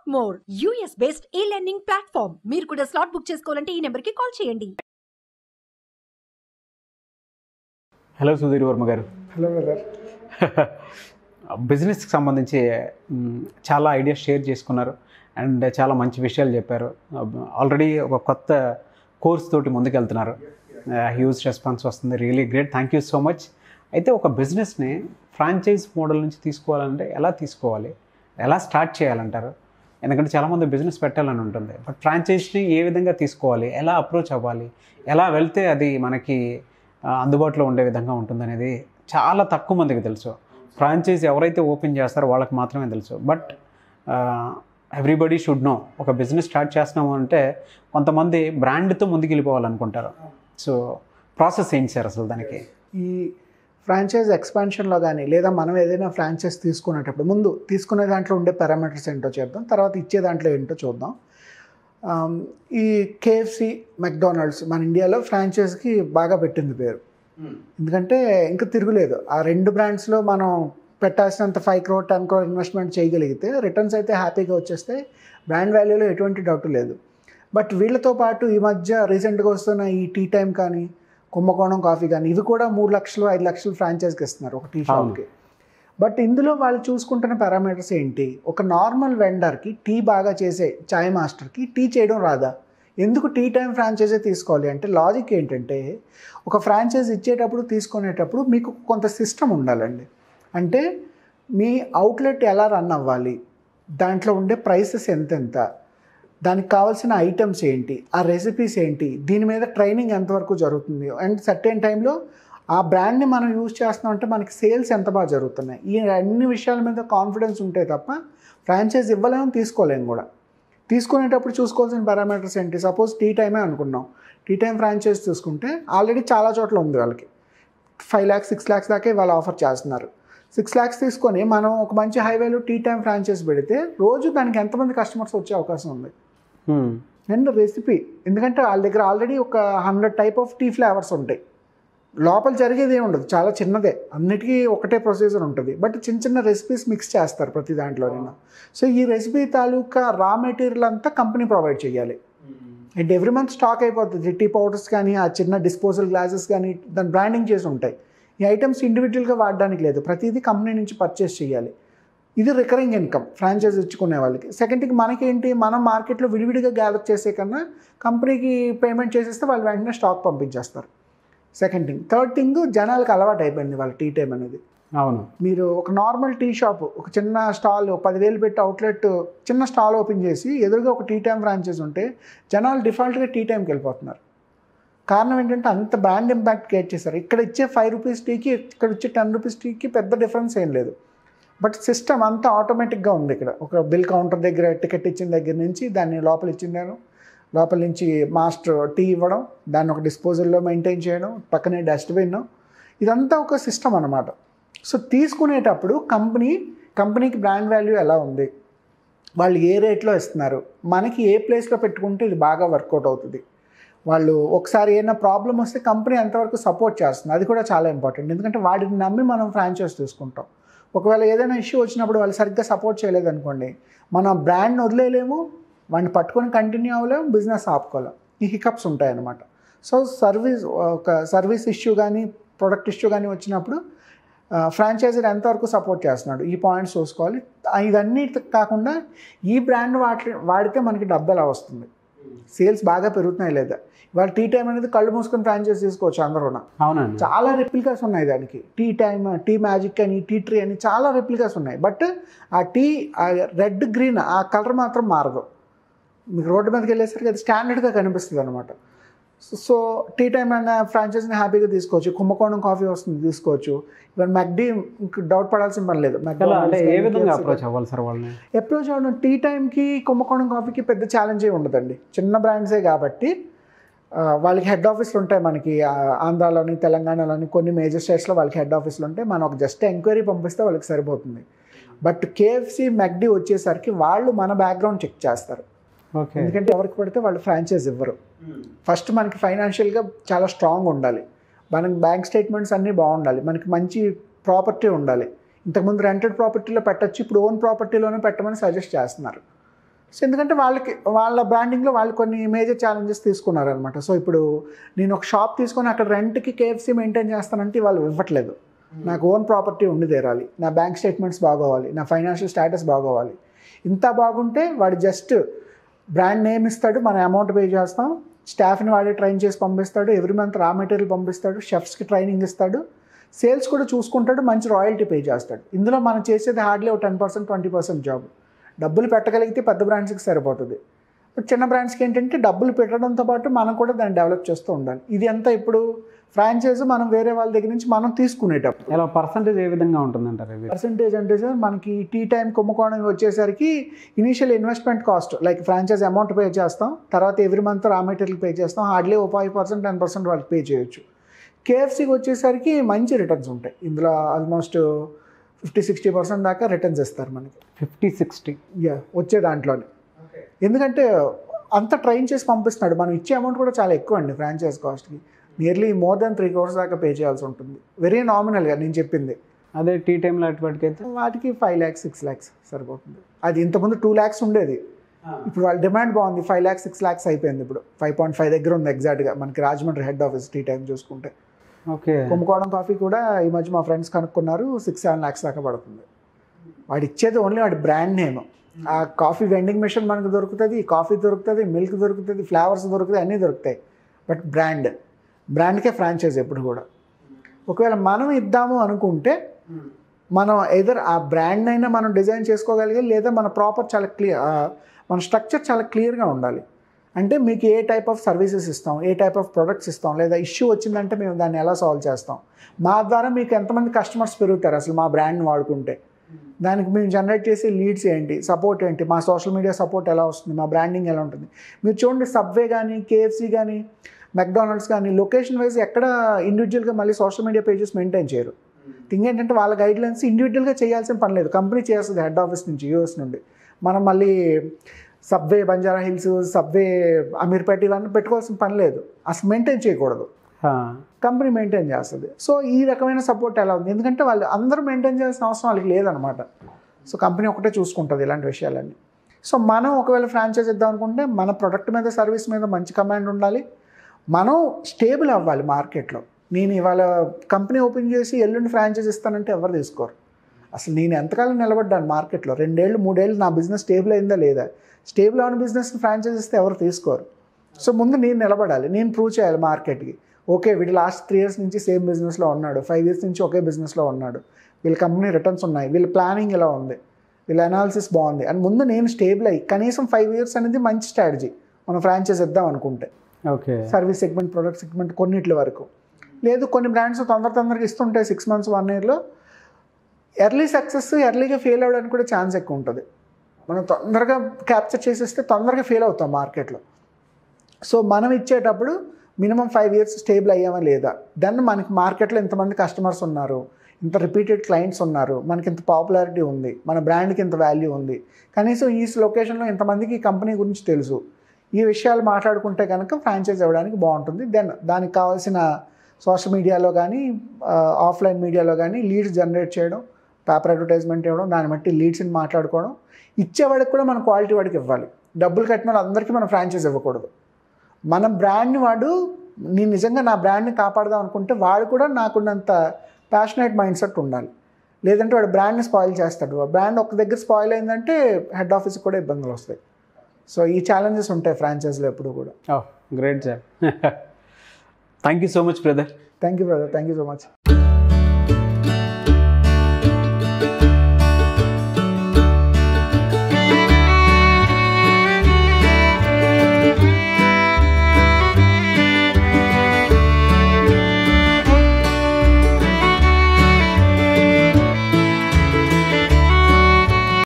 More US based e learning platform మీరు కూడా slot book చేసుకోవాలంటే ఈ నెంబర్కి కాల్ చేయండి హలో సుధీర్ వర్మ గారు హలో బ్రదర్ బిజినెస్కి సంబంధించి మ్, చాలా ఐడియాస్ షేర్ చేసుకున్నారు అండ్ చాలా మంచి విషయాలు చెప్పారు ఆల్రెడీ ఒక కొత్త కోర్స్ తోటి ముందుకెళ్తున్నారు హ్యూజ్ రెస్పాన్స్ వస్తుంది really great thank you so much అయితే ఒక బిజినెస్ని ఫ్రాంచైజ్ మోడల్ నుంచి తీసుకోవాలంటే ఎలా తీసుకోవాలి ఎలా స్టార్ట్ చేయాలంటారు ఎందుకంటే చాలామంది బిజినెస్ పెట్టాలని ఉంటుంది బట్ ఫ్రాంచైజ్ని ఏ విధంగా తీసుకోవాలి ఎలా అప్రోచ్ అవ్వాలి ఎలా వెళ్తే అది మనకి ఆ, అందుబాటులో ఉండే విధంగా ఉంటుందనేది చాలా తక్కువ మందికి తెలుసు ఫ్రాంచైజ్ ఎవరైతే ఓపెన్ చేస్తారో వాళ్ళకి మాత్రమే తెలుసు బట్ ఎవ్రీబడి షుడ్ నో ఒక బిజినెస్ స్టార్ట్ చేస్తున్నాము అంటే కొంతమంది బ్రాండ్తో ముందుకు వెళ్ళిపోవాలనుకుంటారు సో ప్రాసెస్ ఏంటి సార్ అసలు దానికి ఈ ఫ్రాంచైజ్ ఎక్స్పాన్షన్లో కానీ లేదా మనం ఏదైనా ఫ్రాంచైజ్ తీసుకునేటప్పుడు ముందు తీసుకునే దాంట్లో ఉండే పారామీటర్స్ ఏంటో చెప్దాం తర్వాత ఇచ్చే దాంట్లో ఏంటో చూద్దాం ఆమ్, ఈ కేఎఫ్సి మెక్డానల్డ్స్ మన ఇండియాలో ఫ్రాంచైజ్కి బాగా పెట్టింది పేరు ఎందుకంటే ఇంకా తిరుగులేదు ఆ రెండు బ్రాండ్స్లో మనం పెట్టాల్సినంత five crore ten crore investment చేయగలిగితే రిటర్న్స్ అయితే హ్యాపీగా వచ్చేస్తాయి బ్రాండ్ వాల్యూలో ఎటువంటి డౌట్ లేదు బట్ వీళ్ళతో పాటు ఈ మధ్య రీసెంట్గా వస్తున్న ఈ టీ టైం కానీ కుంభకోణం కాఫీ కానీ ఇవి కూడా మూడు లక్షలు ఐదు లక్షలు ఫ్రాంచైజ్కి ఇస్తున్నారు ఒక టీ షాప్కి బట్ ఇందులో వాళ్ళు చూసుకుంటున్న పారామీటర్స్ ఏంటి ఒక నార్మల్ వెండర్కి టీ బాగా చేసే చాయ్ మాస్టర్కి టీ చేయడం రాదా ఎందుకు టీ టైం ఫ్రాంచైజీ తీసుకోవాలి అంటే లాజిక్ ఏంటంటే ఒక ఫ్రాంచైజ్ ఇచ్చేటప్పుడు తీసుకునేటప్పుడు మీకు కొంత సిస్టమ్ ఉండాలండి అంటే మీ అవుట్లెట్ ఎలా రన్ అవ్వాలి దాంట్లో ఉండే ప్రైసెస్ ఎంతెంత దానికి కావాల్సిన ఐటమ్స్ ఏంటి ఆ రెసిపీస్ ఏంటి దీని మీద ట్రైనింగ్ ఎంతవరకు జరుగుతుంది అండ్ సర్టెన్ టైంలో ఆ బ్రాండ్ని మనం యూజ్ చేస్తున్నాం అంటే మనకి సేల్స్ ఎంత బాగా జరుగుతున్నాయి ఈ అన్ని విషయాల మీద కాన్ఫిడెన్స్ ఉంటే తప్ప ఫ్రాంచైజ్ ఇవ్వలేము తీసుకోలేము కూడా తీసుకునేటప్పుడు చూసుకోవాల్సిన పారామీటర్స్ ఏంటి సపోజ్ టీ టైమే అనుకున్నాం టీ టైం ఫ్రాంచైజ్ తీసుకుంటే ఆల్రెడీ చాలా చోట్ల ఉంది వాళ్ళకి ఫైవ్ ల్యాక్స్ సిక్స్ ల్యాక్స్ దాకా వాళ్ళు ఆఫర్ చేస్తున్నారు సిక్స్ ల్యాక్స్ తీసుకొని మనం ఒక మంచి హైవేలో టీ టైం ఫ్రాంచైజ్ పెడితే రోజు దానికి ఎంతమంది కస్టమర్స్ వచ్చే అవకాశం ఉంది Hmm. అండ్ రెసిపీ ఎందుకంటే వాళ్ళ దగ్గర ఆల్రెడీ ఒక hundred type of tea flavours ఉంటాయి లోపల జరిగేది ఏమి ఉండదు చాలా చిన్నదే అన్నిటికీ ఒకటే ప్రొసీజర్ ఉంటుంది బట్ చిన్న చిన్న రెసిపీస్ మిక్స్ చేస్తారు ప్రతి దాంట్లోనైనా సో ఈ రెసిపీ తాలూకా రా మెటీరియల్ అంతా కంపెనీ ప్రొవైడ్ చేయాలి అండ్ ఎవ్రీ మంత్ స్టాక్ అయిపోతుంది టీ పౌడర్స్ కానీ ఆ చిన్న డిస్పోజల్ గ్లాసెస్ కానీ దాని బ్రాండింగ్ చేసి ఉంటాయి ఈ ఐటమ్స్ ఇండివిజువల్గా వాడడానికి లేదు ప్రతిదీ కంపెనీ నుంచి పర్చేస్ చేయాలి ఇది రికరింగ్ ఇన్కమ్ ఫ్రాంచైజ్ ఇచ్చుకునే వాళ్ళకి సెకండ్ థింగ్ మనకేంటి మనం మార్కెట్లో విడివిడిగా గ్యాదర్ చేసే కన్నా కంపెనీకి పేమెంట్ చేసేస్తే వాళ్ళు వెంటనే స్టాక్ పంపించేస్తారు సెకండ్ థింగ్ థర్డ్ థింగ్ జనాలకు అలవాటు అయిపోయింది వాళ్ళ టీ టైం అనేది అవును మీరు ఒక నార్మల్ టీ షాప్ ఒక చిన్న స్టాల్ పదివేలు పెట్టి అవుట్లెట్ చిన్న స్టాల్ ఓపెన్ చేసి ఎదురుగా ఒక టీ టైం ఫ్రాంచైజ్ ఉంటే జనాలు డిఫాల్ట్గా టీ టైంకి వెళ్ళిపోతున్నారు కారణం ఏంటంటే అంత బ్రాండ్ ఇంపాక్ట్ క్రియేట్ చేశారు ఇక్కడ ఇచ్చే ఫైవ్ రూపీస్ టీకి ఇక్కడ ఇచ్చే టెన్ రూపీస్ టీకి పెద్ద డిఫరెన్స్ ఏం లేదు బట్ సిస్టమ్ అంతా ఆటోమేటిక్గా ఉంది ఇక్కడ ఒక బిల్ కౌంటర్ దగ్గర టికెట్ ఇచ్చిన దగ్గర నుంచి దాన్ని లోపల ఇచ్చిందాను లోపల నుంచి మాస్టర్ టీ ఇవ్వడం దాన్ని ఒక డిస్పోజల్లో మెయింటైన్ చేయడం పక్కనే డస్ట్బిన్ ఇదంతా ఒక సిస్టమ్ అనమాట సో తీసుకునేటప్పుడు కంపెనీ కంపెనీకి బ్రాండ్ వాల్యూ ఎలా ఉంది వాళ్ళు ఏ రేట్లో ఇస్తున్నారు మనకి ఏ ప్లేస్లో పెట్టుకుంటే ఇది బాగా వర్కౌట్ అవుతుంది వాళ్ళు ఒకసారి ఏమైనా ప్రాబ్లం వస్తే కంపెనీ ఎంతవరకు సపోర్ట్ చేస్తుంది అది కూడా చాలా ఇంపార్టెంట్ ఎందుకంటే వాటిని నమ్మి మనం ఫ్రాంచైజ్ తీసుకుంటాం ఒకవేళ ఏదైనా ఇష్యూ వచ్చినప్పుడు వాళ్ళు సరిగ్గా సపోర్ట్ చేయలేదనుకోండి మనం బ్రాండ్ని వదిలేయలేము వాడిని పట్టుకొని కంటిన్యూ అవ్వలేము బిజినెస్ ఆపుకోలేం ఈ హికప్స్ ఉంటాయన్నమాట సో సర్వీస్ ఒక సర్వీస్ ఇష్యూ కానీ ప్రొడక్ట్ ఇష్యూ కానీ వచ్చినప్పుడు ఫ్రాంచైజర్ ఎంతవరకు సపోర్ట్ చేస్తున్నాడు ఈ పాయింట్స్ చూసుకోవాలి ఆ, ఇవన్నీ కాకుండా ఈ బ్రాండ్ వాటి వాడితే మనకి డబ్బు ఎలా వస్తుంది సేల్స్ బాగా పెరుగుతున్నాయి లేదా ఇవాళ టీ టైం అనేది కళ్ళు మూసుకొని ఫ్రాంచైజ్ తీసుకోవచ్చు అందరూ అవునండి చాలా రెప్లికాస్ ఉన్నాయి దానికి టీ టైమ్ టీ మ్యాజిక్ అని టీ ట్రీ అని చాలా రెప్లికాస్ ఉన్నాయి బట్ ఆ టీ ఆ రెడ్ గ్రీన్ ఆ కలర్ మాత్రం మారదు మీకు రోడ్డు మీదకి వెళ్ళేసరికి అది స్టాండర్డ్గా కనిపిస్తుంది అనమాట సో టీ టైమ్ అనే ఫ్రాంచైజీని హ్యాపీగా తీసుకోవచ్చు కుంభకోణం కాఫీ వస్తుంది తీసుకోవచ్చు ఇవన్నీ మెక్డీ డౌట్ పడాల్సిన పని లేదు ఎలా అంటే ఏ McDonald's విధంగా కానీ, అప్రోచ్ అవ్వాలి సార్ వాళ్ళని అప్రోచ్ అవ్వడం టీ టైంకి కుంభకోణం కాఫీకి పెద్ద ఛాలెంజ్ ఏ ఉండదండి చిన్న బ్రాండ్సే కాబట్టి ఆ, వాళ్ళకి హెడ్ ఆఫీస్లు ఉంటాయి మనకి ఆ, ఆంధ్రాలోని తెలంగాణలోని కొన్ని మేజర్ స్టేట్స్లో వాళ్ళకి హెడ్ ఆఫీస్లు ఉంటాయి మనం ఒక జస్ట్ ఎంక్వైరీ పంపిస్తే వాళ్ళకి సరిపోతుంది బట్ కేఎఫ్సి మెక్డీ వచ్చేసరికి వాళ్ళు మన బ్యాక్గ్రౌండ్ చెక్ చేస్తారు ఓకే ఎందుకంటే ఎవరికి పడితే వాళ్ళు ఫ్రాంచైజ్ ఇవ్వరు ఫస్ట్ మనకి ఫైనాన్షియల్గా చాలా స్ట్రాంగ్ ఉండాలి మనకి బ్యాంక్ స్టేట్మెంట్స్ అన్నీ బాగుండాలి మనకి మంచి ప్రాపర్టీ ఉండాలి ఇంతకుముందు రెంటెడ్ ప్రాపర్టీలో పెట్టచ్చు ఇప్పుడు ఓన్ ప్రాపర్టీలోనే పెట్టమని సజెస్ట్ చేస్తున్నారు సో ఎందుకంటే వాళ్ళకి వాళ్ళ బ్రాండింగ్లో వాళ్ళు కొన్ని మేజర్ ఛాలెంజెస్ తీసుకున్నారనమాట సో ఇప్పుడు నేను ఒక షాప్ తీసుకొని అక్కడ రెంట్కి కేఎఫ్సీ మెయింటైన్ చేస్తానంటే వాళ్ళు ఇవ్వట్లేదు నాకు ఓన్ ప్రాపర్టీ ఉండి తీరాలి నా బ్యాంక్ స్టేట్మెంట్స్ బాగోవాలి నా ఫైనాన్షియల్ స్టేటస్ బాగోవాలి ఇంత బాగుంటే వాడు జస్ట్ బ్రాండ్ నేమ్ ఇస్తాడు మన అమౌంట్ పే చేస్తాం స్టాఫ్ని వాడే ట్రైన్ చేసి పంపిస్తాడు ఎవ్రీ మంత్ రా మెటీరియల్ పంపిస్తాడు షెఫ్స్కి ట్రైనింగ్ ఇస్తాడు సేల్స్ కూడా చూసుకుంటాడు మంచి రాయల్టీ పే చేస్తాడు ఇందులో మనం చేసేది హార్డ్లీ ఒక ten percent twenty percent job డబ్బులు పెట్టగలిగితే పెద్ద బ్రాండ్స్కి సరిపోతుంది బట్ చిన్న బ్రాండ్స్కి ఏంటంటే డబ్బులు పెట్టడంతో పాటు మనం కూడా దాన్ని డెవలప్ చేస్తూ ఉండాలి ఇది అంతా ఇప్పుడు ఫ్రాంచైజ్ మనం వేరే వాళ్ళ దగ్గర నుంచి మనం తీసుకునేటప్పుడు ఎలా పర్సంటేజ్ ఏ విధంగా ఉంటుందంటారు ఇది పర్సంటేజ్ అంటే సార్ మనకి టీ టైం కుంభకోణం వచ్చేసరికి initial investment cost like franchise amount pay చేస్తాం తర్వాత every month raw material pay చేస్తాం హార్డ్లీ ఓ ఫైవ్ పర్సెంట్ టెన్ పర్సెంట్ వాళ్ళకి పే చేయొచ్చు కేఎఫ్సీకి వచ్చేసరికి మంచి రిటర్న్స్ ఉంటాయి ఇందులో ఆల్మోస్ట్ ఫిఫ్టీ సిక్స్టీ పర్సెంట్ దాకా రిటర్న్స్ ఇస్తారు మనకి ఫిఫ్టీ సిక్స్టీ యా వచ్చే దాంట్లోనే ఎందుకంటే అంత ట్రైన్ చేసి పంపిస్తున్నాడు మనం ఇచ్చే అమౌంట్ కూడా చాలా ఎక్కువ అండి ఫ్రాంచైజ్ కాస్ట్కి nearly more than three crores దాకా పే చేయాల్సి ఉంటుంది వెరీ నామినల్గా నేను చెప్పింది అదే టీ టైంలో అటుపటికైతే వాటికి ఫైవ్ ల్యాక్స్ సిక్స్ ల్యాక్స్ సరిపోతుంది అది ఇంతకుముందు టూ ల్యాక్స్ ఉండేది ఇప్పుడు వాళ్ళ డిమాండ్ బాగుంది ఫైవ్ ల్యాక్స్ సిక్స్ ల్యాక్స్ అయిపోయింది ఇప్పుడు ఫైవ్ పాయింట్ ఫైవ్ దగ్గర ఉంది ఎగ్జాక్ట్గా మనకి Rajahmundry head office tea time చూసుకుంటే ఓకే కుంభకోణం కాఫీ కూడా ఈ మధ్య మా ఫ్రెండ్స్ కనుక్కున్నారు సిక్స్ సెవెన్ ల్యాక్స్ దాకా పడుతుంది వాడు ఇచ్చేది ఓన్లీ వాడి బ్రాండ్ నేమ్ ఆ కాఫీ వెండింగ్ మిషన్ మనకు దొరుకుతుంది కాఫీ దొరుకుతుంది మిల్క్ దొరుకుతుంది ఫ్లేవర్స్ దొరుకుతాయి అన్నీ దొరుకుతాయి బట్ బ్రాండ్ బ్రాండ్కే ఫ్రాంచైజ్ ఎప్పుడు కూడా ఒకవేళ మనం ఇద్దాము అనుకుంటే మనం ఎదర్ ఆ బ్రాండ్ అయినా మనం డిజైన్ చేసుకోగలిగి లేదా మన ప్రాపర్ చాలా క్లియర్ మన స్ట్రక్చర్ చాలా క్లియర్గా ఉండాలి అంటే మీకు ఏ టైప్ ఆఫ్ సర్వీసెస్ ఇస్తాం ఏ టైప్ ఆఫ్ ప్రొడక్ట్స్ ఇస్తాం లేదా ఇష్యూ వచ్చిందంటే మేము దాన్ని ఎలా సాల్వ్ చేస్తాం మా ద్వారా మీకు ఎంతమంది కస్టమర్స్ పెరుగుతారు అసలు మా బ్రాండ్ని వాడుకుంటే దానికి మేము జనరేట్ చేసే లీడ్స్ ఏంటి సపోర్ట్ ఏంటి మా సోషల్ మీడియా సపోర్ట్ ఎలా వస్తుంది మా బ్రాండింగ్ ఎలా ఉంటుంది మీరు చూడండి సబ్వే కానీ కేఎఫ్సీ కానీ మెక్డానల్డ్స్ కానీ లొకేషన్ వైజ్ ఎక్కడ ఇండివిజువల్గా మళ్ళీ సోషల్ మీడియా పేజెస్ మెయింటైన్ చేయరు థింగ్ ఏంటంటే వాళ్ళ గైడ్ లైన్స్ ఇండివిజువల్గా చేయాల్సిన పని లేదు కంపెనీ చేస్తుంది హెడ్ ఆఫీస్ నుంచి యూఎస్ నుండి మనం మళ్ళీ సబ్వే బంజారా హిల్స్ సబ్వే అమీర్పేట ఇవన్నీ పెట్టుకోవాల్సిన పని లేదు అసలు మెయింటైన్ చేయకూడదు కంపెనీ మెయింటైన్ చేస్తుంది సో ఈ రకమైన సపోర్ట్ ఎలా ఉంది ఎందుకంటే వాళ్ళు అందరూ మెయింటైన్ చేయాల్సిన అవసరం వాళ్ళకి లేదనమాట సో కంపెనీ ఒకటే చూసుకుంటుంది ఇలాంటి విషయాలన్నీ సో మనం ఒకవేళ ఫ్రాంచైజ్ ఇద్దాం అనుకుంటే మన ప్రొడక్ట్ మీద సర్వీస్ మీద మంచి కమాండ్ ఉండాలి మనం స్టేబుల్ అవ్వాలి మార్కెట్లో నేను ఇవాళ కంపెనీ ఓపెన్ చేసి ఎల్లుండి ఫ్రాంచైజ్ ఇస్తానంటే ఎవరు తీసుకోరు అసలు నేను ఎంతకాలం నిలబడ్డాను మార్కెట్లో రెండేళ్ళు మూడేళ్ళు నా బిజినెస్ స్టేబుల్ అయిందా లేదా స్టేబుల్ అయిన బిజినెస్ ఫ్రాంచైజ్ ఇస్తే ఎవరు తీసుకోరు సో ముందు నేను నిలబడాలి నేను ప్రూవ్ చేయాలి మార్కెట్కి ఓకే వీడు లాస్ట్ త్రీ ఇయర్స్ నుంచి సేమ్ బిజినెస్లో ఉన్నాడు ఫైవ్ ఇయర్స్ నుంచి ఒకే బిజినెస్లో ఉన్నాడు వీళ్ళ కంపెనీ రిటర్న్స్ ఉన్నాయి వీళ్ళ ప్లానింగ్ ఎలా ఉంది వీళ్ళ అనాలిసిస్ బాగుంది అండ్ ముందు నేను స్టేబుల్ అయ్యి కనీసం ఫైవ్ ఇయర్స్ అనేది మంచి స్ట్రాటజీ మనం ఫ్రాంచైజ్ ఇద్దాం అనుకుంటే okay service segment product segment కొన్నిట్ల వరకు లేదు కొన్ని బ్రాండ్స్ తొందర తొందరగా ఇస్తుంటాయి సిక్స్ మంత్స్ వన్ ఇయర్లో ఎర్లీ సక్సెస్ ఎర్లీగా ఫెయిల్ అవ్వడానికి కూడా ఛాన్స్ ఎక్కువ ఉంటుంది మనం తొందరగా క్యాప్చర్ చేసేస్తే తొందరగా ఫెయిల్ అవుతాం మార్కెట్లో సో మనం ఇచ్చేటప్పుడు మినిమం ఫైవ్ ఇయర్స్ స్టేబుల్ అయ్యామా లేదా దెన్ మనకి మార్కెట్లో ఇంతమంది కస్టమర్స్ ఉన్నారు ఇంత రిపీటెడ్ క్లయింట్స్ ఉన్నారు మనకి ఇంత పాపులారిటీ ఉంది మన బ్రాండ్కి ఇంత వాల్యూ ఉంది కనీసం ఈ లొకేషన్లో ఇంతమందికి ఈ కంపెనీ గురించి తెలుసు ఈ విషయాలు మాట్లాడుకుంటే కనుక ఫ్రాంచైజ్ అవ్వడానికి బాగుంటుంది దెన్ దానికి కావాల్సిన సోషల్ మీడియాలో కానీ ఆఫ్లైన్ మీడియాలో కానీ లీడ్స్ జనరేట్ చేయడం పేపర్ అడ్వర్టైజ్మెంట్ ఇవ్వడం దాన్ని బట్టి లీడ్స్ని మాట్లాడుకోవడం ఇచ్చేవాడికి కూడా మన క్వాలిటీ వాడికి ఇవ్వాలి డబ్బులు కట్టిన వాళ్ళందరికీ మనం ఫ్రాంచైజ్ ఇవ్వకూడదు మన బ్రాండ్ని వాడు నేను నిజంగా నా బ్రాండ్ని కాపాడదాం అనుకుంటే వాడు కూడా నాకున్నంత ప్యాషనేట్ మైండ్ సెట్ ఉండాలి లేదంటే వాడు బ్రాండ్ని స్పాయిల్ చేస్తాడు ఆ బ్రాండ్ ఒక దగ్గర స్పాయిల్ అయిందంటే హెడ్ ఆఫీస్కి కూడా ఇబ్బందులు వస్తాయి సో ఈ ఛాలెంజెస్ ఉంటాయి ఫ్రాంచైజ్లో ఎప్పుడు కూడా great sir thank you so much brother thank you brother thank you so much